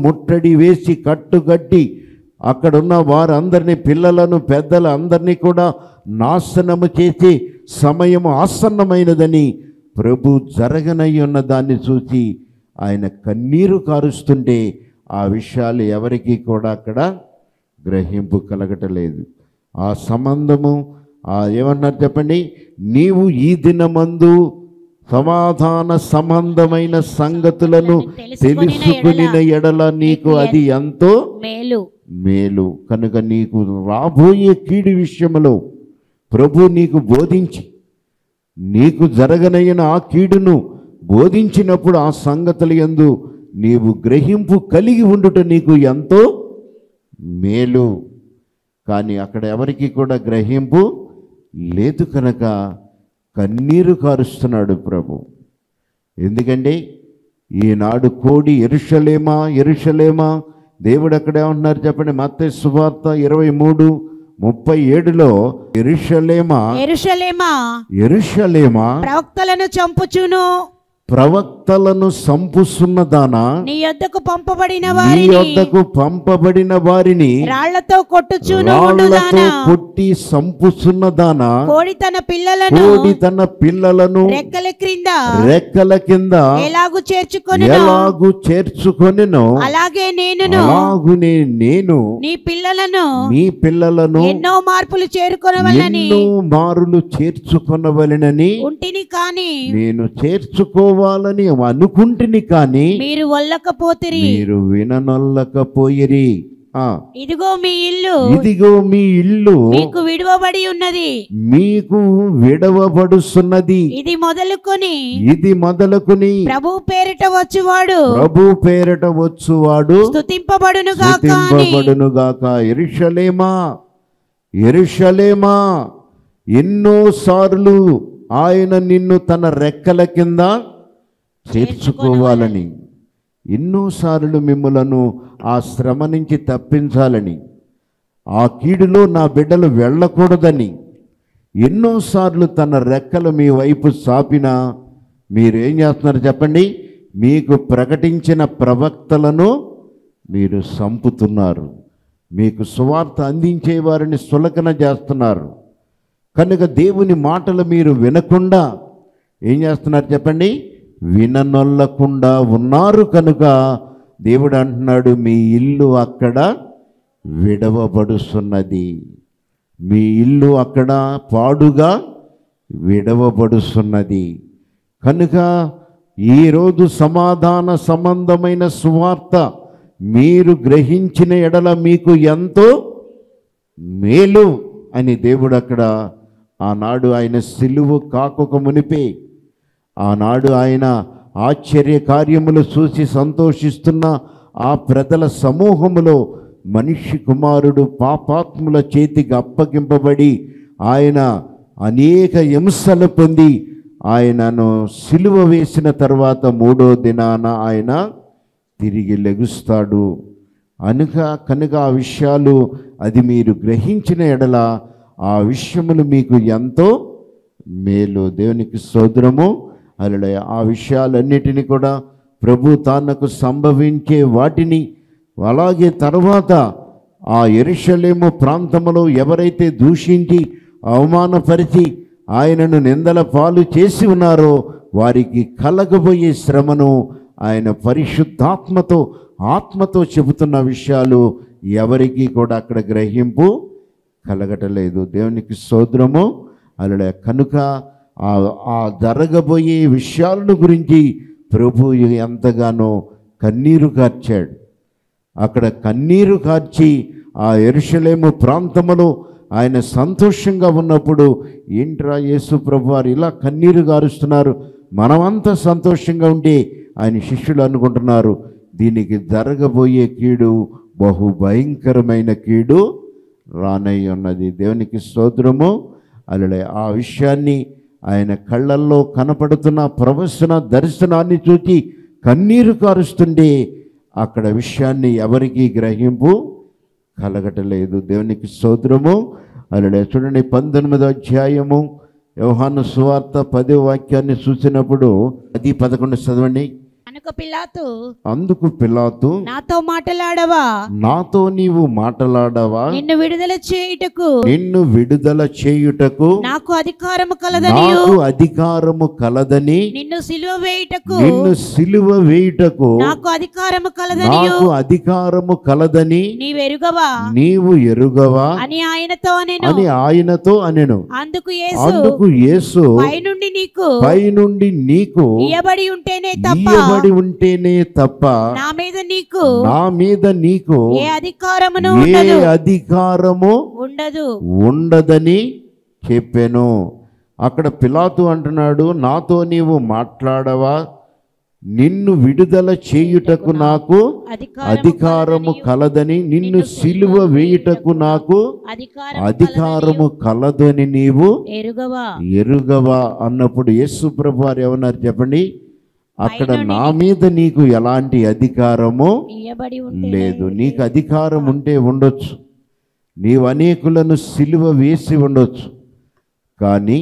ముట్టడి వేసి కట్టుకట్టి అక్కడున్న వారందరినీ పిల్లలను పెద్దల అందరినీ కూడా నాశనము చేసి సమయం ఆసన్నమైనదని ప్రభు జరగనై ఉన్న దాన్ని చూసి ఆయన కన్నీరు కారుస్తుంటే ఆ విషయాలు ఎవరికీ కూడా అక్కడ గ్రహింపు కలగటలేదు ఆ సంబంధము ఆ ఏమన్నారు చెప్పండి నీవు ఈ దినమందు సమాధాన సంబంధమైన సంగతులను తెలుసుకుని ఎడల నీకు అది ఎంతో మేలు మేలు కనుక నీకు రాబోయే కీడు విషయములో ప్రభు నీకు బోధించి నీకు జరగనయ్యన ఆ కీడును బోధించినప్పుడు ఆ సంగతులు యందు నీవు గ్రహింపు కలిగి ఉండుట నీకు ఎంతో మేలు కానీ అక్కడ ఎవరికి కూడా గ్రహింపు లేదు కనుక కన్నీరు కారుస్తున్నాడు ప్రభు ఎందుకంటే ఈనాడు కోడి ఎరుషలేమా ఎరుషలేమా దేవుడు అక్కడ ఏమంటున్నారు చెప్పండి మత్తే సువార్త ఇరవై మూడు ముప్పై ఏడులో ఎరుషలేమా ఎరుషలేమా ఎరుషలేమా ప్రవక్తలను చంపుచును ప్రవక్తలను సంపుసున్నదానా నీ యొద్దకు పంపబడిన నీ వారిని వద్దకు పంపబడిన వారిని రాళ్లతో కొట్టుచును రాళ్లతో ఉండుదానా కొట్టి సంపుసున్నదానా కోడి తన పిల్లలను కోడి తన పిల్లలను రెక్కల క్రింద రెక్కల కింద ఎలాగు చేర్చుకొని ఎలాగు చేర్చుకొనినో అలాగే నేనును అలాగునే నేను నీ పిల్లలను నీ పిల్లలను ఎన్నో మార్పులు చేరుకొనవలని ఎన్నో మారులు చేర్చుకొనవలెనని ఉంటిని కాని నేను చేర్చుకోవాలని అనుకుంటుని కానీ మీరు వల్లకపోతిరి మీరు విననొల్లకపోయిరి ఆ ఇదిగో మీ ఇల్లు ఇదిగో మీ ఇల్లు మీకు విడువబడి ఉన్నది మీకు విడవబడుస్తున్నది ఇది మొదలుకొని ఇది మొదలుకుని ప్రభు పేరిట వచ్చువాడు ప్రభు పేరట వచ్చువాడు స్తుతింపబడును గాక అని స్తుతింపబడును గాక ఎరుషలేమా ఎరుషలేమా ఎన్నో సార్లు ఆయన నిన్ను తన రెక్కల కింద చేర్చుకోవాలని ఎన్నోసార్లు మిమ్మలను ఆ శ్రమ నుంచి తప్పించాలని ఆ కీడులో నా బిడ్డలు వెళ్ళకూడదని ఎన్నోసార్లు తన రెక్కలు మీ వైపు సాపినా మీరు ఏం చేస్తున్నారు చెప్పండి మీకు ప్రకటించిన ప్రవక్తలను మీరు సంపుతున్నారు మీకు సువార్త అందించే వారిని సులకన చేస్తున్నారు కనుక దేవుని మాటలు మీరు వినకుండా ఏం చేస్తున్నారు చెప్పండి విననొల్లకుండా ఉన్నారు కనుక దేవుడు అంటున్నాడు మీ ఇల్లు అక్కడ విడవబడుతున్నది మీ ఇల్లు అక్కడ పాడుగా విడవబడుతున్నది కనుక ఈరోజు సమాధాన సంబంధమైన సువార్త మీరు గ్రహించిన ఎడల మీకు ఎంతో మేలు అని దేవుడు అక్కడ ఆనాడు ఆయన సిలువు కాకొక మునిపే ఆనాడు ఆయన ఆశ్చర్య కార్యములు చూసి సంతోషిస్తున్న ఆ ప్రజల సమూహములో మనిషి కుమారుడు పాపాత్ముల చేతికి అప్పగింపబడి ఆయన అనేక హింసలు పొంది ఆయనను సిలువ వేసిన తర్వాత మూడో దినాన ఆయన తిరిగి లెగుస్తాడు అనుక కనుక ఆ విషయాలు అది మీరు గ్రహించిన ఎడల ఆ విషయములు మీకు ఎంతో మేలు దేవునికి సోదరము అలా ఆ విషయాలన్నిటినీ కూడా ప్రభు తానకు సంభవించే వాటిని అలాగే తర్వాత ఆ ఎరుషలేము ప్రాంతములో ఎవరైతే దూషించి అవమానపరిచి ఆయనను నిందల పాలు చేసి ఉన్నారో వారికి కలగబోయే శ్రమను ఆయన పరిశుద్ధాత్మతో ఆత్మతో చెబుతున్న విషయాలు ఎవరికీ కూడా అక్కడ గ్రహింపు కలగటలేదు దేవునికి సోదరము అలా కనుక ఆ ఆ జరగబోయే విషయాలను గురించి ప్రభు ఎంతగానో కన్నీరు కార్చాడు అక్కడ కన్నీరు కార్చి ఆ ఎరుషలేము ప్రాంతములో ఆయన సంతోషంగా ఉన్నప్పుడు ఏంట్రా యేసు ప్రభు వారు ఇలా కన్నీరు గారుస్తున్నారు మనమంతా సంతోషంగా ఉంటే ఆయన శిష్యులు అనుకుంటున్నారు దీనికి జరగబోయే కీడు బహు భయంకరమైన కీడు రానై ఉన్నది దేవునికి స్తోత్రము అలా ఆ విషయాన్ని ఆయన కళ్ళల్లో కనపడుతున్న ప్రవచన దర్శనాన్ని చూచి కన్నీరు కారుస్తుంటే అక్కడ విషయాన్ని ఎవరికీ గ్రహింపు కలగటలేదు దేవునికి స్తోత్రము అలా చూడండి పంతొమ్మిదో అధ్యాయము వ్యవహాను సువార్త పదో వాక్యాన్ని చూసినప్పుడు అది పదకొండు చదవండి కనుక పిలాతు అందుకు పిలాతు నాతో మాటలాడవా నాతో నీవు మాటలాడవా నిన్ను విడుదల చేయుటకు నిన్ను విడుదల చేయుటకు నాకు అధికారము కలదని నాకు అధికారము కలదని నిన్ను సిలువ వేయుటకు నిన్ను సిలువ వేయుటకు నాకు అధికారము కలదని నాకు అధికారము కలదని నీవెరుగవా నీవు ఎరుగవా అని ఆయనతో నేను అని ఆయనతో అనెను అందుకు యేసు అందుకు యేసు పైనుండి నీకు పైనుండి నీకు ఇయ్యబడి ఉంటేనే తప్ప ఇయ్యబడి ఉంటేనే తప్ప నా మీద నీకు నా మీద నీకు ఏ అధికారమును ఏ ఉండదు అధికారము ఉండదు ఉండదని చెప్పాను అక్కడ పిలాతు అంటున్నాడు నాతో నీవు మాట్లాడవా నిన్ను విడుదల చేయుటకు నాకు అధికారము కలదని నిన్ను సిలువ వేయుటకు నాకు అధికారం అధికారము కలదని నీవు ఎరుగవా ఎరుగవా అన్నప్పుడు యేసు ప్రభు వారు ఏమన్నారు చెప్పండి అక్కడ నా మీద నీకు ఎలాంటి అధికారము ఇయ్యబడి ఉంటే లేదు నీకు అధికారం ఉంటే ఉండొచ్చు నీవు అనేకులను సిలువ వేసి ఉండొచ్చు కానీ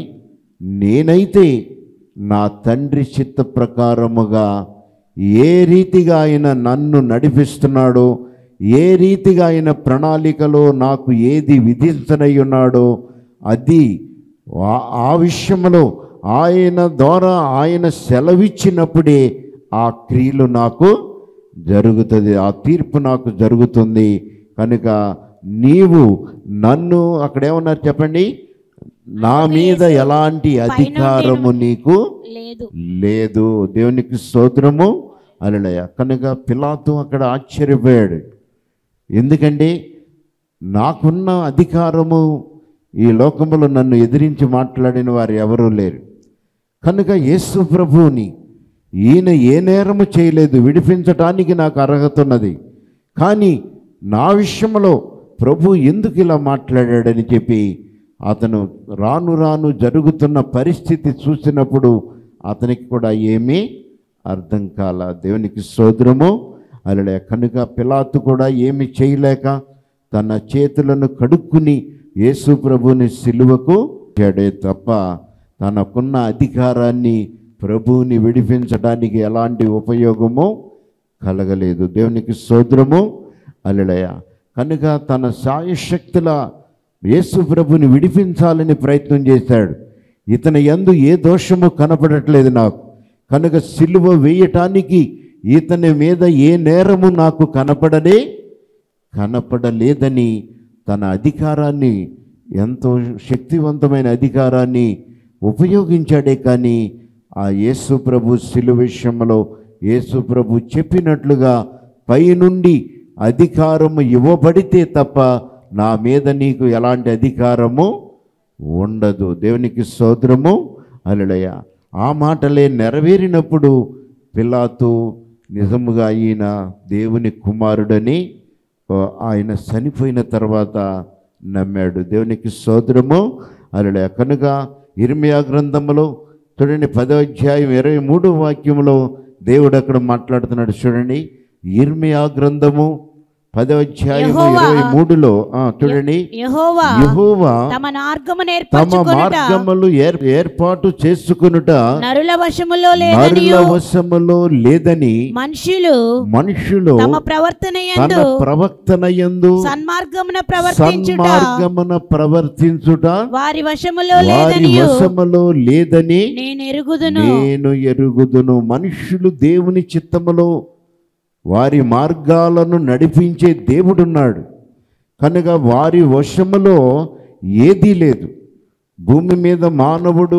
నేనైతే నా తండ్రి చిత్త ప్రకారముగా ఏ రీతిగా ఆయన నన్ను నడిపిస్తున్నాడో ఏ రీతిగా ఆయన ప్రణాళికలో నాకు ఏది విధించనై ఉన్నాడో అది ఆ- ఆ విషయంలో ఆయన ద్వారా ఆయన సెలవిచ్చినప్పుడే ఆ క్రియలు నాకు జరుగుతుంది ఆ తీర్పు నాకు జరుగుతుంది కనుక నీవు నన్ను అక్కడ ఏమన్నారు చెప్పండి నా మీద ఎలాంటి అధికారము నీకు లేదు లేదు దేవునికి స్తోత్రము అలలయ కనుక పిలాతు అక్కడ ఆశ్చర్యపోయాడు ఎందుకంటే నాకున్న అధికారము ఈ లోకములో నన్ను ఎదిరించి మాట్లాడిన వారు ఎవరూ లేరు కనుక యేసు ప్రభువుని ఈయన ఏ నేరము చేయలేదు విడిపించటానికి నాకు అర్హత ఉన్నది కానీ నా విషయంలో ప్రభు ఎందుకు ఇలా మాట్లాడాడని చెప్పి అతను రాను రాను జరుగుతున్న పరిస్థితి చూసినప్పుడు అతనికి కూడా ఏమీ అర్థం కాల దేవునికి సోదరము అలడే కనుక పిలాతు కూడా ఏమి చేయలేక తన చేతులను కడుక్కుని యేసు ప్రభుని సిలువకు చేడే తప్ప తనకున్న అధికారాన్ని ప్రభువుని విడిపించడానికి ఎలాంటి ఉపయోగము కలగలేదు దేవునికి సోదరము అలడయ కనుక తన సాయశక్తుల యేసు ప్రభుని విడిపించాలని ప్రయత్నం చేశాడు ఇతని యందు ఏ దోషము కనపడట్లేదు నాకు కనుక సిలువ వేయటానికి ఇతని మీద ఏ నేరము నాకు కనపడదే కనపడలేదని తన అధికారాన్ని ఎంతో శక్తివంతమైన అధికారాన్ని ఉపయోగించాడే కానీ ఆ యేసు ప్రభు శిలు విషయంలో యేసు ప్రభు చెప్పినట్లుగా పైనుండి అధికారము ఇవ్వబడితే తప్ప నా మీద నీకు ఎలాంటి అధికారము ఉండదు దేవునికి సోదరము అలడయ ఆ మాటలే నెరవేరినప్పుడు పిలాతు నిజముగా ఈయన దేవుని కుమారుడని ఆ, ఆయన చనిపోయిన తర్వాత నమ్మాడు దేవునికి సోదరము అలడే కనుక ఇర్మియా గ్రంథములో చూడండి పదో అధ్యాయం ఇరవై మూడో వాక్యంలో దేవుడు అక్కడ మాట్లాడుతున్నాడు చూడండి ఇర్మియా గ్రంథము పదో అధ్యాయం యెహోవా ఇరవై మూడులో ఆ, చూడండి యెహోవా యెహోవా తమ మార్గము తమ నేర్పరచుకొనుట మార్గములు ఏర్- ఏర్పాటు చేసుకునుట నరుల వశములో లేదని నరుల వశములో లేదని మనుషులు మనుషులు తమ ప్రవర్తన తన యందు ప్రవక్తన యందు సన్మార్గమున ప్రవర్తించుట సన్మార్గమున ప్రవర్తించుట వారి వశములో వారి లేదని వశములో లేదని నేను ఎరుగుదును నేను ఎరుగుదును మనుషులు దేవుని చిత్తములో వారి మార్గాలను నడిపించే దేవుడున్నాడు కనుక వారి వశములో ఏదీ లేదు భూమి మీద మానవుడు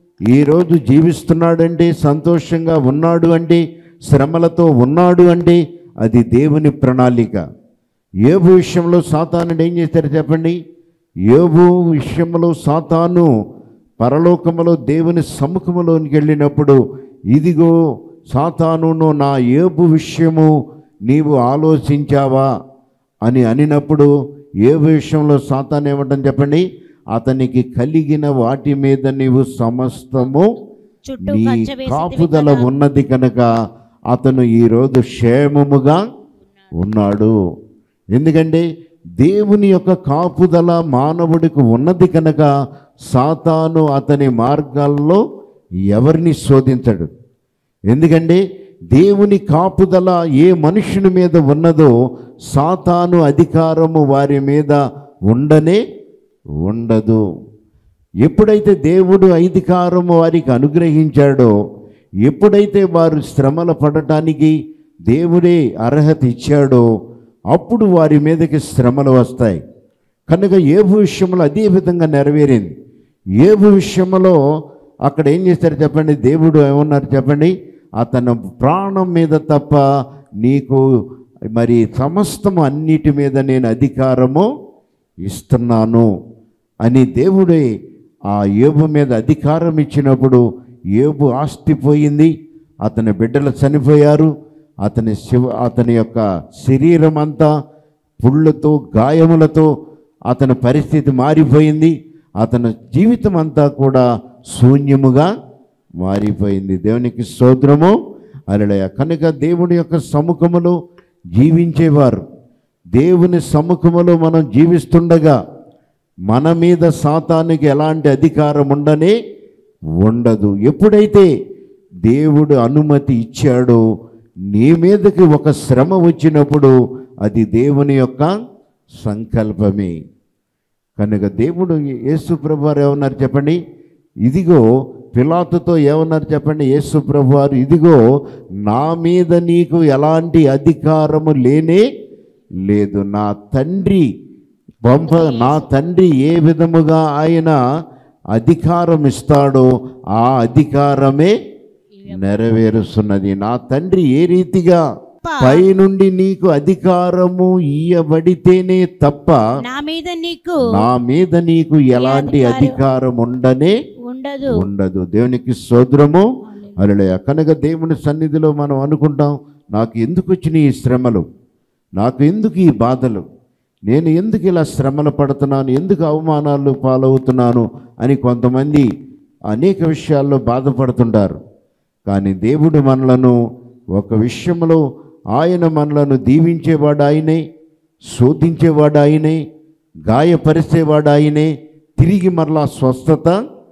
ఈరోజు జీవిస్తున్నాడంటే సంతోషంగా ఉన్నాడు అంటే శ్రమలతో ఉన్నాడు అంటే అది దేవుని ప్రణాళిక ఏబు విషయంలో సాతానుడు ఏం చేశారు చెప్పండి ఏబు విషయంలో సాతాను పరలోకములో దేవుని సముఖములోనికి వెళ్ళినప్పుడు ఇదిగో సాతానును నా ఏబు విషయము నీవు ఆలోచించావా అని అనినప్పుడు ఏ విషయంలో సాతాన్ ఏమంటాం చెప్పండి అతనికి కలిగిన వాటి మీద నీవు సమస్తము చుట్టూ నీ కంచె వేసి కాపుదల ఉన్నది కనుక అతను ఈరోజు క్షేమముగా ఉన్నాడు ఎందుకంటే దేవుని యొక్క కాపుదల మానవుడికి ఉన్నది కనుక సాతాను అతని మార్గాల్లో ఎవరిని శోధించడు ఎందుకంటే దేవుని కాపుదల ఏ మనుషుని మీద ఉన్నదో సాతాను అధికారము వారి మీద ఉండనే ఉండదు ఎప్పుడైతే దేవుడు అధికారము వారికి అనుగ్రహించాడో ఎప్పుడైతే వారు శ్రమల పడటానికి దేవుడే అర్హత ఇచ్చాడో అప్పుడు వారి మీదకి శ్రమలు వస్తాయి కనుక ఏబు విషయంలో అదే విధంగా నెరవేరింది ఏబు విషయంలో అక్కడ ఏం చేశారు చెప్పండి దేవుడు ఏమన్నారు చెప్పండి అతను ప్రాణం మీద తప్ప నీకు మరి సమస్తము అన్నిటి మీద నేను అధికారము ఇస్తున్నాను అని దేవుడే ఆ ఏబు మీద అధికారం ఇచ్చినప్పుడు ఏబు ఆస్తి పోయింది అతని బిడ్డలు చనిపోయారు అతని శివ అతని యొక్క శరీరం అంతా పుళ్ళతో గాయములతో అతని పరిస్థితి మారిపోయింది అతని జీవితం అంతా కూడా శూన్యముగా మారిపోయింది దేవునికి స్తోత్రము అలడయ కనుక దేవుని యొక్క సముఖములో జీవించేవారు దేవుని సముఖములో మనం జీవిస్తుండగా మన మీద సాతానికి ఎలాంటి అధికారం ఉండనే ఉండదు ఎప్పుడైతే దేవుడు అనుమతి ఇచ్చాడో నీ మీదకి ఒక శ్రమ వచ్చినప్పుడు అది దేవుని యొక్క సంకల్పమే కనుక దేవుడు యేసు ప్రభు వారు ఏమన్నారు చెప్పండి ఇదిగో పిలాతుతో ఏమన్నారు చెప్పండి యేసు ప్రభు వారు ఇదిగో నా మీద నీకు ఎలాంటి అధికారము లేనే లేదు నా తండ్రి పంప నా తండ్రి ఏ విధముగా ఆయన అధికారం ఇస్తాడో ఆ అధికారమే నెరవేరుస్తున్నది నా తండ్రి ఏ రీతిగా పైనుండి నీకు అధికారము ఇయ్యబడితేనే తప్ప నా మీద నీకు నా మీద నీకు ఎలాంటి అధికారం ఉండనే ఉండదు ఉండదు దేవునికి సోదరము అలలయ కనుక దేవుని సన్నిధిలో మనం అనుకుంటాం నాకు ఎందుకు వచ్చిన ఈ శ్రమలు నాకు ఎందుకు ఈ బాధలు నేను ఎందుకు ఇలా శ్రమలు పడుతున్నాను ఎందుకు అవమానాలు పాలవుతున్నాను అని కొంతమంది అనేక విషయాల్లో బాధపడుతుంటారు కానీ దేవుడు మనలను ఒక విషయంలో ఆయన మనలను దీవించేవాడు ఆయనే శోధించేవాడు ఆయనే గాయపరిచేవాడు ఆయనే తిరిగి మరలా స్వస్థత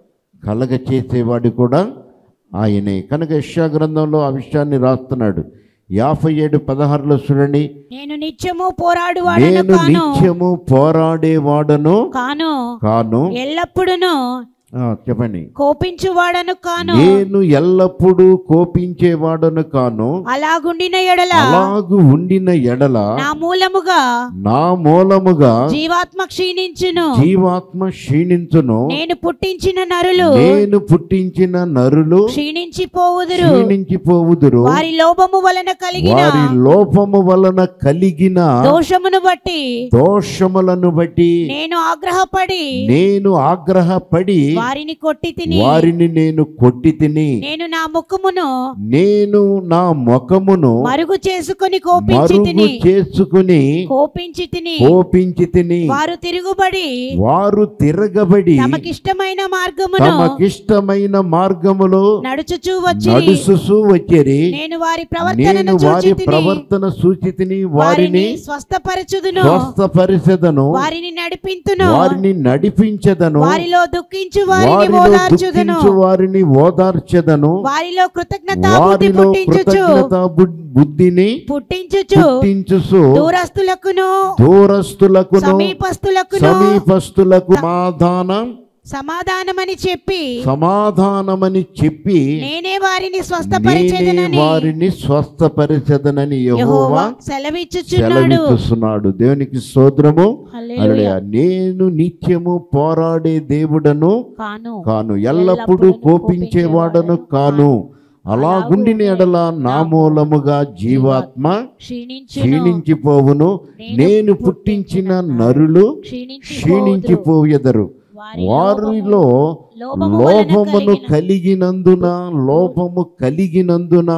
కలగ చేసేవాడు కూడా ఆయనే కనుక యెషయా గ్రంథంలో ఆ విషయాన్ని రాస్తున్నాడు యాభై ఏడు పదహారులో చూడండి నేను నిత్యము పోరాడువాడను నేను కాను నిత్యము పోరాడేవాడను కాను కాను ఎల్లప్పుడును ఆ, చెప్పండి కోపించువాడను కాను నేను ఎల్లప్పుడూ కోపించేవాడను కాను అలాగుండిన ఎడల అలాగు ఉండిన ఎడల నా మూలముగా నా మూలముగా జీవాత్మ క్షీణించును జీవాత్మ క్షీణించును నేను పుట్టించిన నరులు నేను పుట్టించిన నరులు క్షీణించిపోవుదురు క్షీణించిపోవుదురు వారి లోభము వలన కలిగిన వారి లోపము వలన కలిగిన దోషమును బట్టి దోషములను బట్టి నేను ఆగ్రహపడి నేను ఆగ్రహపడి వారిని కొట్టి తిని వారిని నేను కొట్టి తిని నేను నా ముఖమును నేను నా ముఖమును మరుగు చేసుకొని కోపించి మరుగు తిని చేసుకుని కోపించి తిని కోపించి తిని వారు తిరుగుబడి వారు తిరగబడి తమకిష్టమైన మార్గమును తమకిష్టమైన మార్గములో నడుచుచూ వచ్చి నడుసుసు వచ్చేరి నేను వారి ప్రవర్తనను నేను వారి చూచి తిని ప్రవర్తన సూచితిని వారిని వారిని స్వస్థపరచుదును స్వస్థపరిచెదను వారిని నడిపింతును వారిని నడిపించదను వారిలో దుఃఖించు వారిని వారిలో ఓదార్చుదును దుఃఖించు వారిని ఓదార్చెదను వారిలో కృతజ్ఞత బుద్ధి వారిలో పుట్టించుచు కృతజ్ఞత బు- బుద్ధిని పుట్టించుచు పుట్టించుసు దూరస్తులకును దూరస్తులకును సమీపస్తులకును సమీపస్తులకు సమాధానం సమాధానమని చెప్పి సమాధానమని చెప్పి నేనే వారిని నేనే స్వస్థపరిచేదనని వారిని స్వస్థపరిచదనని యెహోవా యెహోవా సెలవిచ్చుచున్నాడు సెలవిస్తున్నాడు దేవునికి సోదరము హల్లెలూయా. నేను నిత్యము పోరాడే దేవుడను కాను కాను ఎల్లప్పుడూ కోపించేవాడను కాను అలాగుండిన ఎడల నా మూలముగా జీవాత్మ క్షీణించును క్షీణించిపోవును నేను పుట్టించిన నరులు క్షీణించిపోవుదురు. క్షీణించిపోయెదరు వారి వారిలో లోపము వలన లోపమును కలిగిన- కలిగినందున లోపము కలిగినందున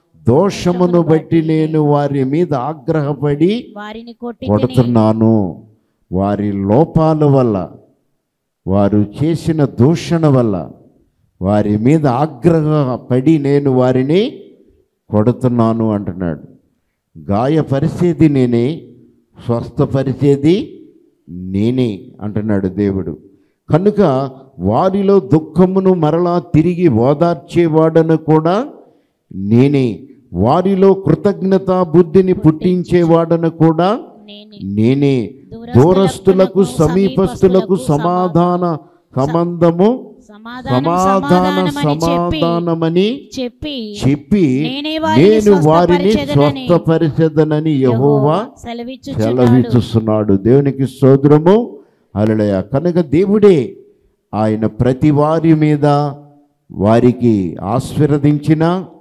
దోషమును బట్టి నేను వారి మీద ఆగ్రహపడి వారిని కొట్టి తిని కొడుతున్నాను వారి లోపాల వల్ల వారు చేసిన దూషణ వల్ల వారి మీద ఆగ్రహపడి నేను వారిని కొడుతున్నాను అంటున్నాడు గాయపరిచేది నేనే స్వస్థపరిచేది నేనే అంటున్నాడు దేవుడు కనుక వారిలో దుఃఖమును మరలా తిరిగి ఓదార్చేవాడను కూడా నేనే వారిలో కృతజ్ఞత బుద్ధిని పుట్టించేవాడను కూడా నేనే నేనే దూరస్తులకు సమీపస్తులకు సమాధాన సంబంధము సమాధానం సమాధాన సమాధానమని చెప్పి సమాధానమని చెప్పి చెప్పి నేనే వారిని నేను వారిని స్వస్థపరిచెదనని స్వస్థపరిచెదనని యెహోవా సెలవిచ్చుచున్నాడు సెలవిస్తున్నాడు దేవునికి స్తోత్రము అలడయ కనుక దేవుడే ఆయన ప్రతి వారి మీద వారికి ఆశీర్వదించిన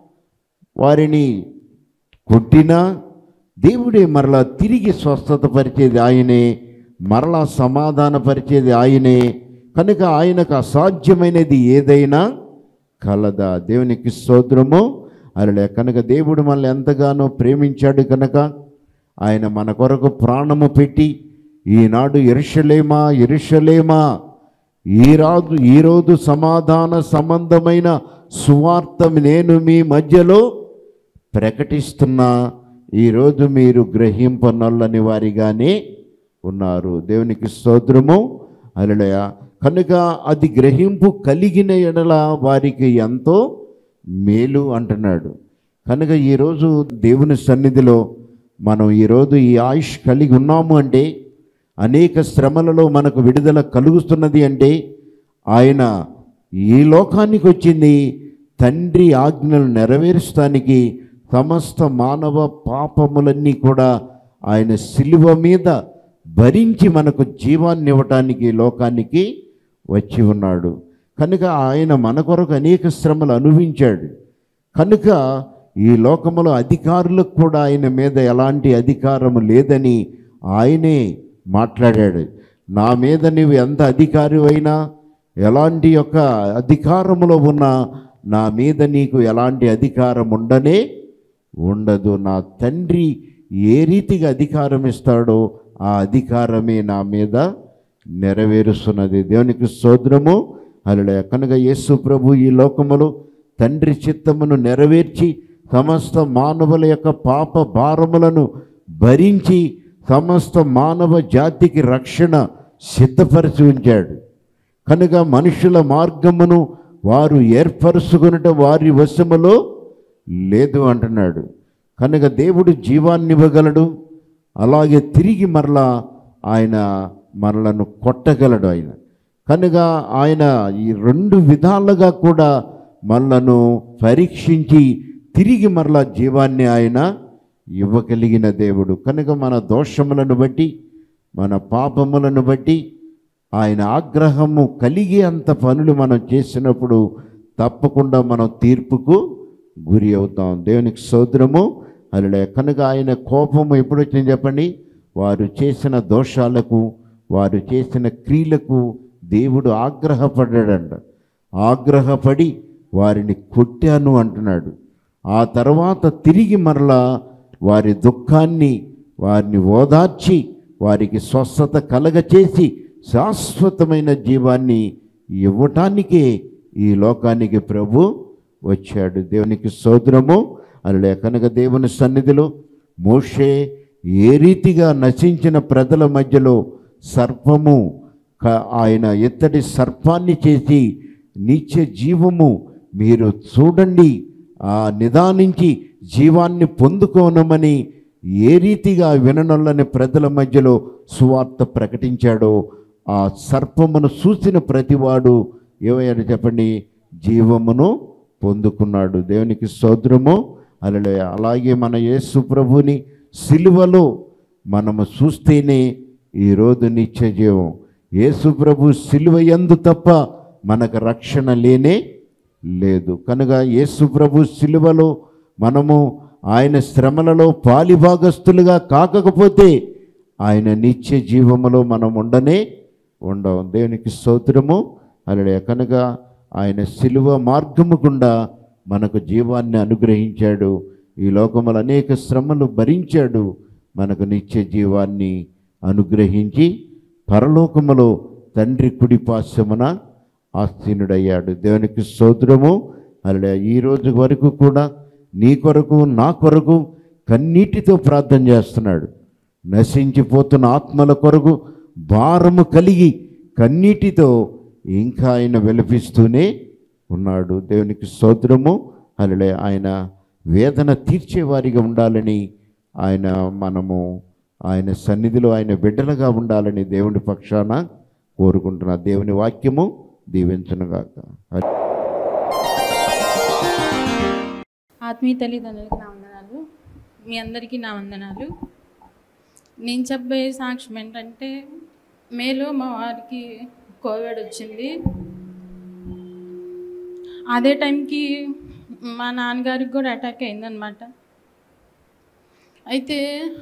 వారిని కొట్టినా దేవుడే మరలా తిరిగి స్వస్థత పరిచేది ఆయనే మరలా సమాధానపరిచేది ఆయనే కనుక ఆయనకు అసాధ్యమైనది ఏదైనా కలదా దేవునికి స్తోత్రము అరలే కనుక దేవుడు మనల్ని ఎంతగానో ప్రేమించాడు కనుక ఆయన మన కొరకు ప్రాణము పెట్టి ఈనాడు ఎరుషలేమా ఎరుషలేమా ఈ రాజు ఈరోజు సమాధాన సంబంధమైన సువార్త నేను మీ మధ్యలో ప్రకటిస్తున్నా ఈరోజు మీరు గ్రహింపనొల్లని వారిగానే ఉన్నారు దేవునికి స్తోత్రము అలడయ కనుక అది గ్రహింపు కలిగిన ఎడల వారికి ఎంతో మేలు అంటున్నాడు కనుక ఈరోజు దేవుని సన్నిధిలో మనం ఈరోజు ఈ ఆయుష్ కలిగి ఉన్నాము అంటే అనేక శ్రమలలో మనకు విడుదల కలుగుతున్నది అంటే ఆయన ఈ లోకానికి వచ్చింది తండ్రి ఆజ్ఞలు నెరవేర్చడానికి సమస్త మానవ పాపములన్నీ కూడా ఆయన శిలువ మీద భరించి మనకు జీవాన్ని ఇవ్వటానికి ఈ లోకానికి వచ్చి ఉన్నాడు కనుక ఆయన మన కొరకు అనేక శ్రమలు అనుభవించాడు కనుక ఈ లోకములో అధికారులకు కూడా ఆయన మీద ఎలాంటి అధికారము లేదని ఆయనే మాట్లాడాడు నా మీద నీవు ఎంత అధికారి అయినా ఎలాంటి యొక్క అధికారములో ఉన్నా నా మీద నీకు ఎలాంటి అధికారం ఉండనే ఉండదు నా తండ్రి ఏ రీతిగా అధికారం ఇస్తాడో ఆ అధికారమే నా మీద నెరవేరుస్తున్నది దేవునికి సోదరము అలా కనుక యేసు ప్రభు ఈ లోకములో తండ్రి చిత్తమును నెరవేర్చి సమస్త మానవుల యొక్క పాప భారములను భరించి సమస్త మానవ జాతికి రక్షణ సిద్ధపరిచి ఉంచాడు కనుక మనుషుల మార్గమును వారు ఏర్పరుచుకునట వారి వశములో లేదు అంటున్నాడు కనుక దేవుడు జీవాన్ని ఇవ్వగలడు అలాగే తిరిగి మరలా ఆయన మనలను కొట్టగలడు ఆయన కనుక ఆయన ఈ రెండు విధాలుగా కూడా మనలను పరీక్షించి తిరిగి మరలా జీవాన్ని ఆయన ఇవ్వగలిగిన దేవుడు కనుక మన దోషములను బట్టి మన పాపములను బట్టి ఆయన ఆగ్రహము కలిగి అంత పనులు మనం చేసినప్పుడు తప్పకుండా మనం తీర్పుకు గురి అవుతాం దేవునికి సోదరము అలా కనుక ఆయన కోపము ఎప్పుడు వచ్చింది చెప్పండి వారు చేసిన దోషాలకు వారు చేసిన క్రియలకు దేవుడు ఆగ్రహపడ్డాడంట ఆగ్రహపడి వారిని కొట్టాను అంటున్నాడు ఆ తర్వాత తిరిగి మరలా వారి దుఃఖాన్ని వారిని ఓదార్చి వారికి స్వస్థత కలగచేసి శాశ్వతమైన జీవాన్ని ఇవ్వటానికే ఈ లోకానికి ప్రభు వచ్చాడు దేవునికి సోదరము అలా కనుక దేవుని సన్నిధిలో మోషే ఏ రీతిగా నశించిన ప్రజల మధ్యలో సర్పము క- ఆయన ఎత్తడి సర్పాన్ని చేసి నిత్య జీవము మీరు చూడండి ఆ నిదానించి జీవాన్ని పొందుకోనమని ఏ రీతిగా విననొల్లని ప్రజల మధ్యలో సువార్త ప్రకటించాడో ఆ సర్పమును చూసిన ప్రతివాడు ఏమయ్యాడు చెప్పండి జీవమును పొందుకున్నాడు దేవునికి సోదరము అలలే అలాగే మన యేసు ప్రభుని సిలువలో మనము చూస్తేనే ఈరోజు నిత్య జీవం యేసు ప్రభు సిలువ యందు తప్ప మనకు రక్షణ లేనే లేదు కనుక యేసు ప్రభు సిలువలో మనము ఆయన శ్రమలలో పాలిభాగస్తులుగా కాకపోతే ఆయన నిత్య జీవములో మనం ఉండనే ఉండవు దేవునికి స్తోత్రము అలడే కనుక ఆయన సిలువ మార్గము గుండా మనకు జీవాన్ని అనుగ్రహించాడు ఈ లోకములు అనేక శ్రమలు భరించాడు మనకు నిత్య జీవాన్ని అనుగ్రహించి పరలోకములో తండ్రి కుడి పాశ్యమున ఆస్థీనుడయ్యాడు దేవునికి స్తోత్రము అలా ఈ రోజు వరకు కూడా నీ కొరకు నా కొరకు కన్నీటితో ప్రార్థన చేస్తున్నాడు నశించిపోతున్న ఆత్మల కొరకు భారము కలిగి కన్నీటితో ఇంకా ఆయన విలపిస్తూనే ఉన్నాడు దేవునికి స్తోత్రము అలలే ఆయన వేదన తీర్చేవారిగా ఉండాలని ఆయన మనము ఆయన సన్నిధిలో ఆయన బిడ్డలుగా ఉండాలని దేవుని పక్షాన కోరుకుంటున్న దేవుని వాక్యము దీవించనుగాక ఆత్మీయ తల్లిదండ్రులకు నా వందనాలు మీ అందరికీ నా వందనాలు నేను చెప్పే సాక్ష్యం ఏంటంటే మేలో మా వారికి కోవిడ్ వచ్చింది అదే టైంకి మా నాన్నగారికి కూడా అటాక్ అయిందనమాట అయితే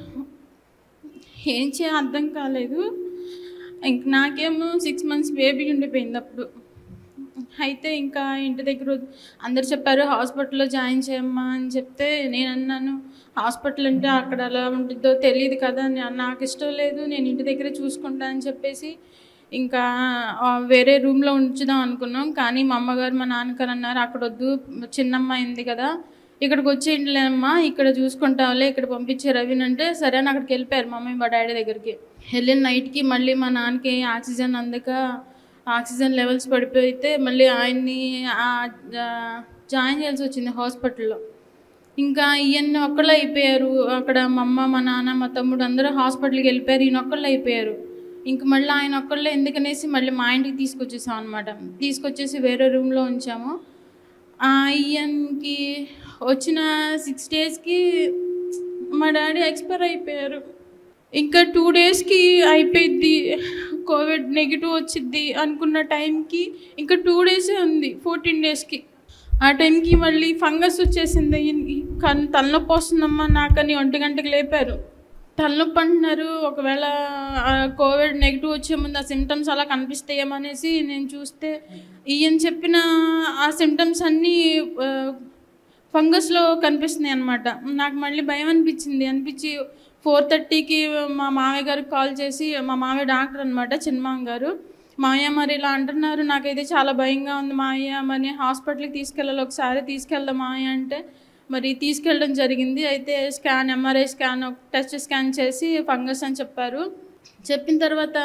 ఏం చేయ అర్థం కాలేదు ఇంక నాకేమో సిక్స్ మంత్స్ బేబీ ఉండిపోయింది అప్పుడు అయితే ఇంకా ఇంటి దగ్గర వద్- అందరు చెప్పారు హాస్పిటల్లో జాయిన్ చేయమ్మా అని చెప్తే నేను అన్నాను హాస్పిటల్ అంటే అక్కడ ఎలా ఉంటుందో తెలియదు కదా నా- నాకు ఇష్టం లేదు నేను ఇంటి దగ్గరే చూసుకుంటా అని చెప్పేసి ఇంకా ఆ, వేరే రూమ్లో ఉంచుదాం అనుకున్నాం కానీ మా అమ్మగారు మా నాన్నగారు అన్నారు అక్కడ వద్దు చిన్నమ్మ అయింది కదా ఇక్కడికి వచ్చేయండిలేమ్మా ఇక్కడ చూసుకుంటావులే ఇక్కడ పంపించే రవిని అంటే సరే అని అక్కడికి వెళ్ళిపోయారు మా మమ్మీ మా డాడీ దగ్గరికి వెళ్ళిన నైట్కి మళ్ళీ మా నాన్నకి ఆక్సిజన్ అందక ఆక్సిజన్ లెవెల్స్ పడిపోతే మళ్ళీ ఆయన్ని ఆ- జా- జాయిన్ చేయాల్సి వచ్చింది హాస్పిటల్లో ఇంకా ఈయన ఒక్కళ్ళు అయిపోయారు అక్కడ మా అమ్మ మా నాన్న మా తమ్ముడు అందరూ హాస్పిటల్కి వెళ్ళిపోయారు ఈయన ఒక్కళ్ళు అయిపోయారు ఇంక మళ్ళీ ఆయన ఒక్కళ్ళే ఎందుకనేసి మళ్ళీ మా ఇంటికి తీసుకొచ్చేసాం అనమాట తీసుకొచ్చేసి వేరే రూమ్లో ఉంచాము ఆ ఈయనకి వచ్చిన సిక్స్ డేస్కి మా డాడీ ఎక్స్పైర్ అయిపోయారు ఇంకా టూ డేస్కి అయిపోయిద్ది కోవిడ్ నెగిటివ్ వచ్చిద్ది అనుకున్న టైంకి ఇంకా టూ డేసే ఉంది ఫోర్టీన్ డేస్కి ఆ టైంకి మళ్ళీ ఫంగస్ వచ్చేసింది ఈయనకి. కన్ తలనొప్పి వస్తుందమ్మా నాకని ఒంటి గంటకి లేపారు తలనొప్పి అంటున్నారు ఒకవేళ ఆ కోవిడ్ నెగిటివ్ వచ్చే ముందు ఆ సిమ్టమ్స్ అలా కనిపిస్తాయేమో అనేసి నేను చూస్తే ఈయన చెప్పిన ఆ సిమ్టమ్స్ అన్నీ ఆ, ఫంగస్లో కనిపిస్తున్నాయి అనమాట నాకు మళ్ళీ భయం అనిపించింది అనిపించి ఫోర్ థర్టీకి మా మామయ్య గారికి కాల్ చేసి మా మామయ్య డాక్టర్ అనమాట చిన్నమామ గారు మామయ్య మరి ఇలా అంటున్నారు నాకైతే చాలా భయంగా ఉంది మామయ్య మరి హాస్పిటల్కి తీసుకెళ్ళాలి ఒకసారి తీసుకెళ్దాం మామయ్య అంటే మరి తీసుకెళ్ళడం జరిగింది అయితే scan MRI scan test scan చేసి ఫంగస్ అని చెప్పారు చెప్పిన తర్వాత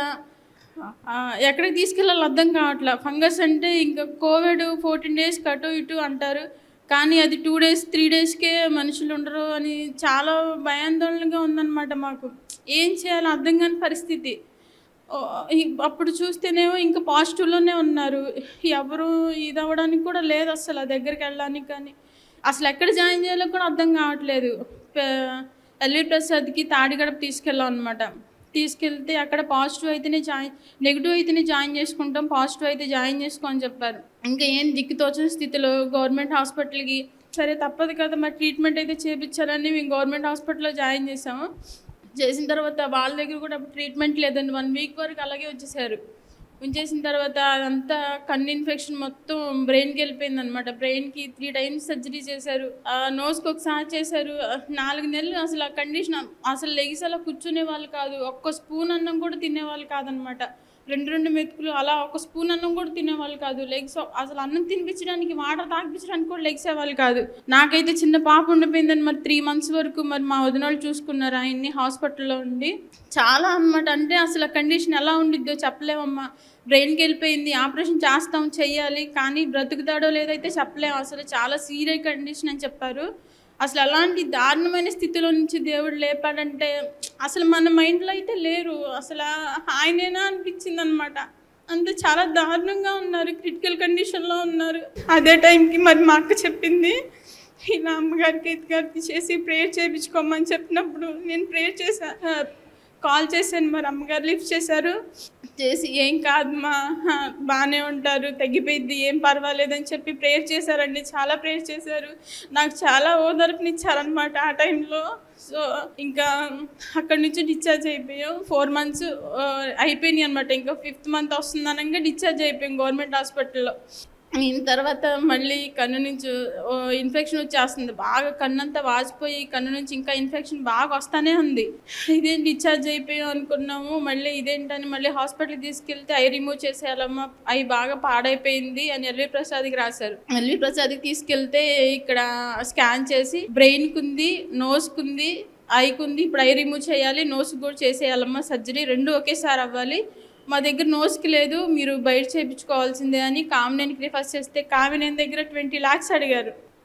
ఆ, ఎక్కడికి తీసుకెళ్ళాలో అర్థం కావట్లే ఫంగస్ అంటే ఇంకా కోవిడ్ ఫోర్టీన్ డేస్ అటు ఇటు అంటారు కానీ అది టూ డేస్ త్రీ డేస్కే మనుషులు ఉండరు అని చాలా భయాందోళనగా ఉందన్నమాట మాకు ఏం చేయాలో అర్థం కాని పరిస్థితి ఓ, ఈ- అప్పుడు చూస్తేనేమో ఇంకా పాజిటివ్లోనే ఉన్నారు ఎవరు ఇది అవ్వడానికి కూడా లేదు అసలు ఆ దగ్గరికి వెళ్ళడానికి కానీ అసలు ఎక్కడ జాయిన్ చేయాలో కూడా అర్థం కావట్లేదు ప- ఎల్వి ప్రసాద్కి తాడిగడప తీసుకెళ్ళాం అనమాట తీసుకెళ్తే అక్కడ పాజిటివ్ అయితేనే జాయిన్ నెగిటివ్ అయితేనే జాయిన్ చేసుకుంటాం పాజిటివ్ అయితే జాయిన్ చేసుకో అని చెప్పారు ఇంకా ఏం దిక్కు తోచని స్థితిలో గవర్నమెంట్ హాస్పిటల్కి సరే తప్పదు కదా మరి ట్రీట్మెంట్ అయితే చేయించాలని మేము గవర్నమెంట్ హాస్పిటల్లో జాయిన్ చేసాము చేసిన తర్వాత వాళ్ళ దగ్గర కూడా ట్రీట్మెంట్ లేదండి వన్ వీక్ వరకు అలాగే వచ్చేసారు ఉంచేసిన తర్వాత అదంతా కన్ను ఇన్ఫెక్షన్ మొత్తం బ్రెయిన్కి వెళ్ళిపోయింది అనమాట బ్రెయిన్కి త్రీ టైమ్స్ సర్జరీ చేశారు ఆ నోస్కి ఒకసారి చేశారు ఆ నాలుగు నెలలు అసలు ఆ కండిషన్ అసలు లెగిసి అలా కూర్చునే వాళ్ళు కాదు ఒక్క స్పూన్ అన్నం కూడా తినేవాళ్ళు కాదనమాట రెండు రెండు మెతుకులు అలా ఒక స్పూన్ అన్నం కూడా తినేవాళ్ళు కాదు లెగ్స్ అసలు అన్నం తినిపించడానికి వాటర్ తాగిపించడానికి కూడా లెగ్సేవాళ్ళు కాదు నాకైతే చిన్న పాప ఉండిపోయిందని మరి త్రీ మంత్స్ వరకు మరి మా వదిన వాళ్ళు చూసుకున్నారు ఆయన్ని హాస్పిటల్లో ఉండి చాలా అన్నమాట అంటే అసలు ఆ కండిషన్ ఎలా ఉండిద్దో చెప్పలేమమ్మా బ్రెయిన్కి వెళ్ళిపోయింది ఆపరేషన్ చేస్తాం చెయ్యాలి కానీ బ్రతుకుతాడో లేదైతే చెప్పలేము అసలు చాలా సీరియస్ కండిషన్ అని చెప్పారు అసలు అలాంటి దారుణమైన స్థితిలో నుంచి దేవుడు లేపాడంటే అసలు మన మైండ్లో అయితే లేరు అసలు ఆయనేనా అనిపించింది అనమాట అంత చాలా దారుణంగా ఉన్నారు క్రిటికల్ కండిషన్లో ఉన్నారు అదే టైంకి మరి మా అక్క చెప్పింది ఇలా అమ్మగారికి గారికి చేసి ప్రేయర్ చేయించుకోమని చెప్పినప్పుడు నేను ప్రేయర్ చేశా కాల్ చేశాను మరి అమ్మగారు లిఫ్ట్ చేశారు చేసి ఏం కాదు మా బాగానే ఉంటారు తగ్గిపోయింది ఏం పర్వాలేదని చెప్పి ప్రేయర్ చేశారండి చాలా ప్రేయర్ చేశారు నాకు చాలా ఓదార్పునిచ్చారనమాట ఆ టైంలో సో ఇంకా అక్కడి నుంచి డిశ్చార్జ్ అయిపోయాం ఫోర్ మంత్స్ అయిపోయినాయి అనమాట ఇంకా ఫిఫ్త్ మంత్ వస్తుంది అనగా డిశ్చార్జ్ అయిపోయాం గవర్నమెంట్ హాస్పిటల్లో అయిన తర్వాత మళ్ళీ కన్ను నుంచి ఇన్ఫెక్షన్ వచ్చేస్తుంది బాగా కన్ను అంతా వాసిపోయి కన్ను నుంచి ఇంకా ఇన్ఫెక్షన్ బాగా వస్తానే ఉంది ఇదేం డిశ్చార్జ్ అయిపోయాం అనుకున్నాము మళ్ళీ ఇదేంటని మళ్ళీ హాస్పిటల్కి తీసుకెళ్తే ఐ రిమూవ్ చేసేయాలమ్మా అవి బాగా పాడైపోయింది అని ఎల్వి ప్రసాద్కి రాశారు ఎల్వి ప్రసాద్కి తీసుకెళ్తే ఇక్కడ స్కాన్ చేసి బ్రెయిన్కి ఉంది నోస్కి ఉంది ఐకి ఉంది ఇప్పుడు ఐ రిమూవ్ చేయాలి నోస్కి కూడా చేసేయాలమ్మా సర్జరీ రెండు ఒకేసారి అవ్వాలి మా దగ్గర నోస్కి లేదు మీరు బయట చేయించుకోవాల్సిందే అని కామినేనికి రిఫర్ చేస్తే కామినేని దగ్గర ట్వంటీ ల్యాక్స్ అడిగారు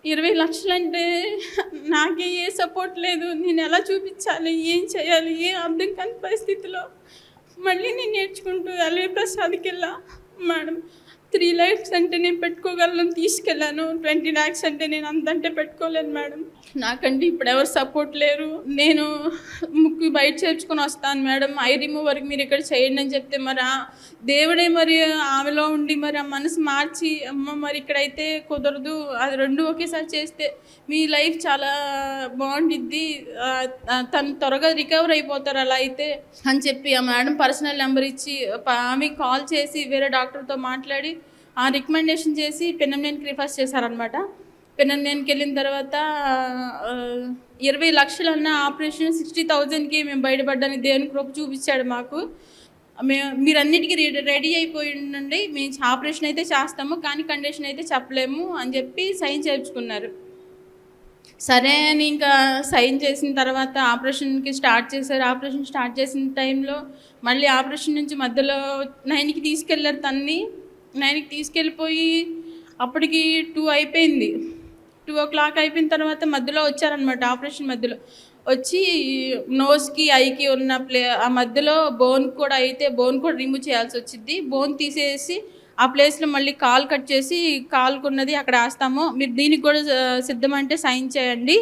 ఇరవై లక్షలు అంటే నాకే ఏ సపోర్ట్ లేదు నేను ఎలా చూపించాలి ఏం చేయాలి ఏం అర్థం కాని పరిస్థితిలో మళ్ళీ నేను నేర్చుకుంటూ ఎల్వి ప్రసాద్కి వెళ్ళా మేడం త్రీ ల్యాక్స్ అంటే నేను పెట్టుకోగలను తీసుకెళ్ళాను ట్వంటీ ల్యాక్స్ అంటే నేను అంతంటే పెట్టుకోలేను మేడం నాకంటే ఇప్పుడు ఎవరు సపోర్ట్ లేరు నేను ముక్కు బయట చేర్చుకొని వస్తాను మేడం ఐ రిమూవర్కి మీరు ఇక్కడ చేయండి అని చెప్తే మరి ఆ దేవుడే మరి ఆమెలో ఉండి మరి ఆ మనసు మార్చి అమ్మ మరి ఇక్కడైతే కుదరదు అది రెండు ఒకేసారి చేస్తే మీ లైఫ్ చాలా బాగుండిద్ది ఆ, ఆ, తను త్వరగా రికవర్ అయిపోతారు అలా అయితే అని చెప్పి ఆ మేడం పర్సనల్ నెంబర్ ఇచ్చి ప- ఆమెకి కాల్ చేసి వేరే డాక్టర్తో మాట్లాడి ఆ రికమెండేషన్ చేసి పెన్నమ్నేనికి రిఫర్స్ చేశారనమాట పెన్నమ్నేనికి వెళ్ళిన తర్వాత ఆ, ఇరవై లక్షలు అన్న ఆపరేషన్ సిక్స్టీ థౌజండ్కి మేము బయటపడ్డానికి దేవుని కృప చూపించాడు మాకు మేము మీరన్నిటికీ రెడీ రెడీ అయిపోయి ఉండండి మేము ఆపరేషన్ అయితే చేస్తాము కానీ కండిషన్ అయితే చెప్పలేము అని చెప్పి సైన్ చేర్చుకున్నారు సరే అని ఇంకా సైన్ చేసిన తర్వాత ఆపరేషన్కి స్టార్ట్ చేశారు ఆపరేషన్ స్టార్ట్ చేసిన టైంలో మళ్ళీ ఆపరేషన్ నుంచి మధ్యలో నైన్కి తీసుకెళ్ళారు తన్ని నైన్కి తీసుకెళ్ళిపోయి అప్పటికి టూ అయిపోయింది టూ ఓ క్లాక్ అయిపోయిన తర్వాత మధ్యలో వచ్చారనమాట ఆపరేషన్ మధ్యలో వచ్చి నోస్కి ఐకి ఉన్న ప్లే ఆ మధ్యలో బోన్ కూడా అయితే బోన్ కూడా రిమూవ్ చేయాల్సి వచ్చింది బోన్ తీసేసి ఆ ప్లేస్లో మళ్ళీ కాల్ కట్ చేసి కాల్కున్నది అక్కడ వేస్తాము మీరు దీనికి కూడా ఆ, సిద్ధమంటే సైన్ చేయండి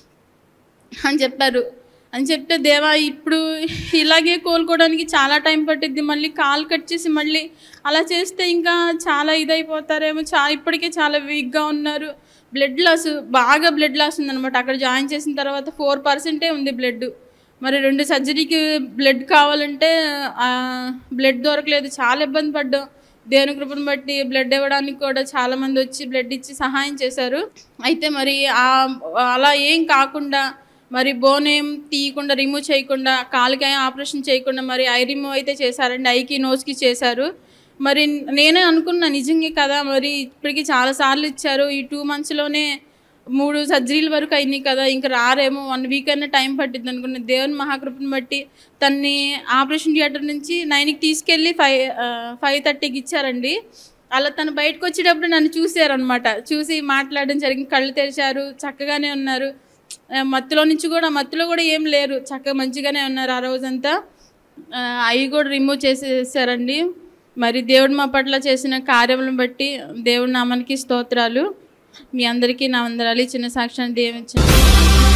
అని చెప్పారు అని చెప్తే దేవా ఇప్పుడు ఇలాగే కోలుకోవడానికి చాలా టైం పట్టిద్ది మళ్ళీ కాల్ కట్ చేసి మళ్ళీ అలా చేస్తే ఇంకా చాలా ఇదైపోతారేమో చాలా ఇప్పటికే చాలా వీక్గా ఉన్నారు బ్లడ్ లాస్ బాగా బ్లడ్ లాస్ ఉందన్నమాట అక్కడ జాయిన్ చేసిన తర్వాత ఫోర్ పర్సెంటే ఉంది బ్లడ్ మరి రెండు సర్జరీకి బ్లడ్ కావాలంటే బ్లడ్ దొరకలేదు చాలా ఇబ్బంది పడ్డాం దేవుని కృపను బట్టి బ్లడ్ ఇవ్వడానికి కూడా చాలా మంది వచ్చి బ్లడ్ ఇచ్చి సహాయం చేశారు అయితే మరి ఆ అలా ఏం కాకుండా మరి బోన్ ఏం తీయకుండా రిమూవ్ చేయకుండా కాలుకి ఏం ఆపరేషన్ చేయకుండా మరి ఐ రిమూవ్ అయితే చేశారండి ఐకి నోస్కి చేశారు మరి నేనే అనుకున్నా నిజంగా కదా మరి ఇప్పటికి చాలా సార్లు ఇచ్చారు ఈ టూ మంత్స్లోనే మూడు సర్జరీల వరకు అయినాయి కదా ఇంకా రారేమో వన్ వీక్ అయినా టైం పట్టింది అనుకున్న దేవుని మహాకృపను బట్టి తన్ని ఆపరేషన్ థియేటర్ నుంచి నైన్కి తీసుకెళ్ళి ఫైవ్ ఫైవ్ థర్టీకి ఇచ్చారండి అలా తను బయటకు వచ్చేటప్పుడు నన్ను చూసారనమాట చూసి మాట్లాడడం జరిగింది కళ్ళు తెరిచారు చక్కగానే ఉన్నారు ఆ, మత్తులో నుంచి కూడా మత్తులో కూడా ఏం లేరు చక్కగా మంచిగానే ఉన్నారు ఆ రోజంతా ఆ, అవి కూడా రిమూవ్ చేసేసారండి మరి దేవుడు మా పట్ల చేసిన కార్యములను బట్టి దేవుడి నామానికి స్తోత్రాలు మీ అందరికీ నా వందరాలు ఈ చిన్న సాక్ష్యాన్ని దీవించండి